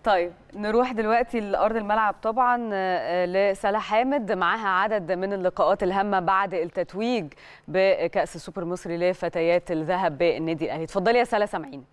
طيب نروح دلوقتي لارض الملعب طبعا آه، لسلا حامد معاها عدد من اللقاءات الهامه بعد التتويج بكاس السوبر المصري لفتيات الذهب بالنادي الاهلي اتفضلي يا سلا سامعينك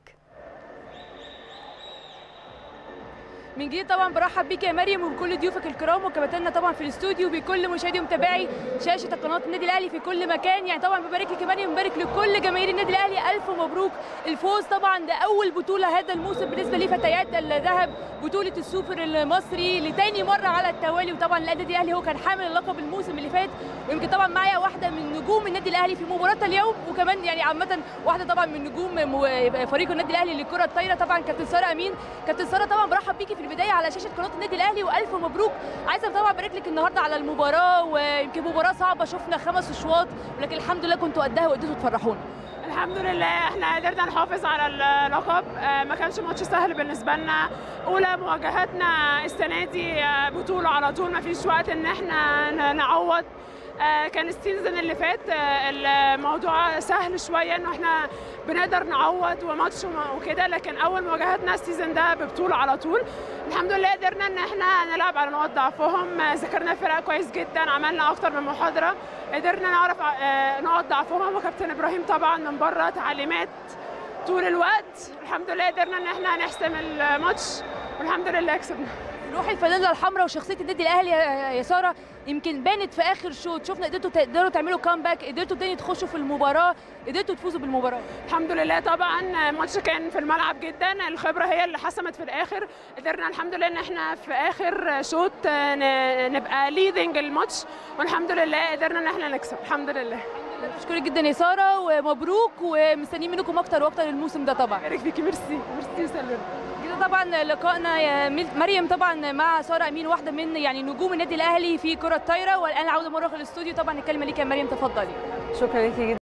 من جديد طبعا برحب بيك يا مريم وبكل ضيوفك الكرام وكباتننا طبعا في الاستوديو وبكل مشاهدي ومتابعي شاشه قناه النادي الاهلي في كل مكان يعني طبعا ببارك لك يا مريم وببارك لكل جماهير النادي الاهلي الف مبروك الفوز طبعا ده اول بطوله هذا الموسم بالنسبه لفتيات الذهب بطوله السوبر المصري لتاني مره على التوالي وطبعا النادي الاهلي هو كان حامل اللقب الموسم اللي فات ويمكن طبعا معايا واحده من نجوم النادي الاهلي في مباراه اليوم وكمان يعني عامه واحده طبعا من نجوم مو- فريق النادي الاهلي للكره الطايره طبعا كابتن ساره امين كابتن ساره طبعا برحب بيكي في البدايه على شاشه قناه النادي الاهلي والف مبروك عايزه طبعا ابارك لك النهارده على المباراه ويمكن مباراه صعبه شفنا خمس اشواط ولكن الحمد لله كنتوا قدها وقدرتوا تفرحونا الحمد لله احنا قدرنا نحافظ على اللقب آه، ما كانش ماتش سهل بالنسبه لنا اولى مواجهاتنا السنه دي آه، بطوله على طول ما فيش وقت ان احنا ن- نعوض آه، كان السيزون اللي فات آه، الموضوع سهل شويه انه احنا بنقدر نعوض وماتش وما- وكده لكن اول مواجهاتنا السيزون ده ببطوله على طول الحمد لله قدرنا ان احنا نلعب على نقاط ضعفهم آه، ذاكرنا الفرقه كويس جدا عملنا اكتر من محاضره قدرنا نعرف آه، نقاط ضعفهم وكابتن ابراهيم طبعا من بره تعليمات طول الوقت الحمد لله قدرنا ان احنا نحسم الماتش والحمد لله كسبنا روح الفانيلا الحمراء وشخصيه النادي الاهلي يا يا ساره يمكن بانت في اخر شوط شفنا قدرتوا تقدروا تعملوا كامباك قدرتوا تاني تخشوا في المباراه قدرتوا تفوزوا بالمباراه الحمد لله طبعا الماتش كان في الملعب جدا الخبره هي اللي حسمت في الاخر قدرنا الحمد لله ان احنا في اخر شوط ن- نبقى ليدنج الماتش والحمد لله قدرنا ان احنا نكسب الحمد لله بشكرك جدا يا ساره ومبروك ومستنيين منكم اكتر واكتر الموسم ده طبعا بارك فيكي ميرسي ميرسي سلمى كده طبعا لقائنا يا ميل- مريم طبعا مع ساره امين واحده من يعني نجوم النادي الاهلي في كره الطايره والان عوده مره في الاستوديو طبعا الكلمه ليك يا مريم تفضلي شكرا ليكي جدا